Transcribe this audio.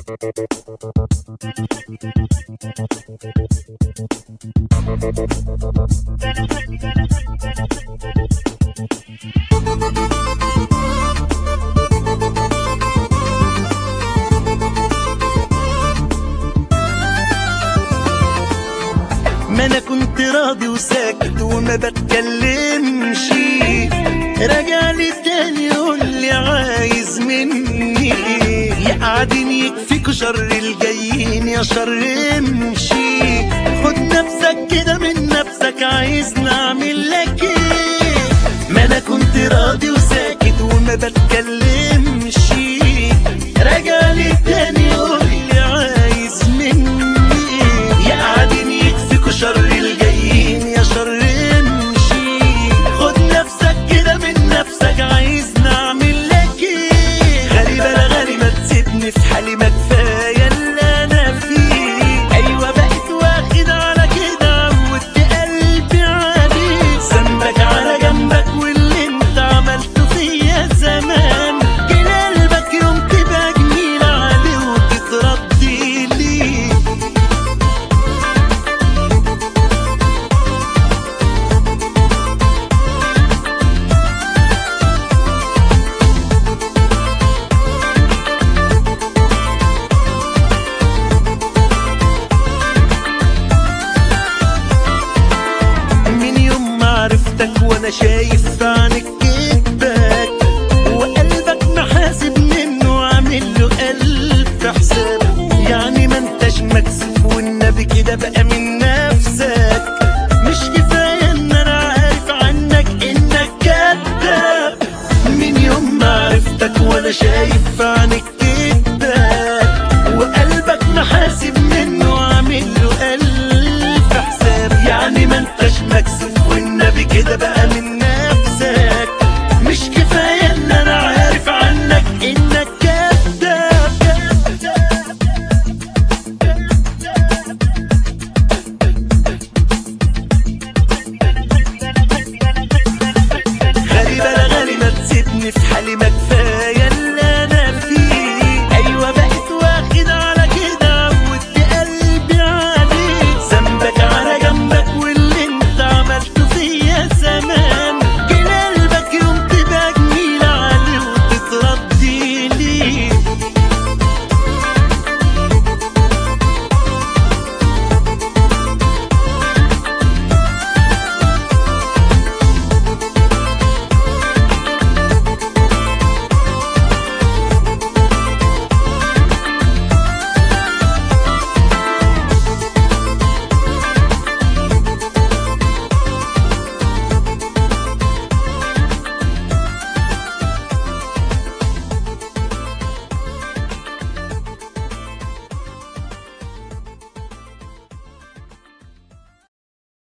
ما انا كنت راضي وساكت وما بتكلمش رجع لي تاني يقول لي عايز مني ايه يقعدين يكفيكوا شر الجايين يا شر امشي خد نفسك كده من نفسك عايز نعمل لك ايه ما انا كنت راضي وساكت وما بتكلمش رجع لي تاني يقول لي عايز مني ايه يقعدين يكفيكوا شر الجايين يا شر امشي خد نفسك كده من نفسك عايز نعمل لك ايه غريبة انا غريبة تسيبني في حالي ما كفاية اللي انا فيه ايوه بقيت واخد على كده عودت قلبي عليك ذنبك على جنبك واللي انت عملته فيا زمان جه قلبك يوم تبقى جميل عليه وتتردي ليه من يوم ما عرفتك وانا شايف في عينك كدبك وقلبك محاسب منه عامل له الف حساب يعني ما انتش مكسوف والنبي كده بقى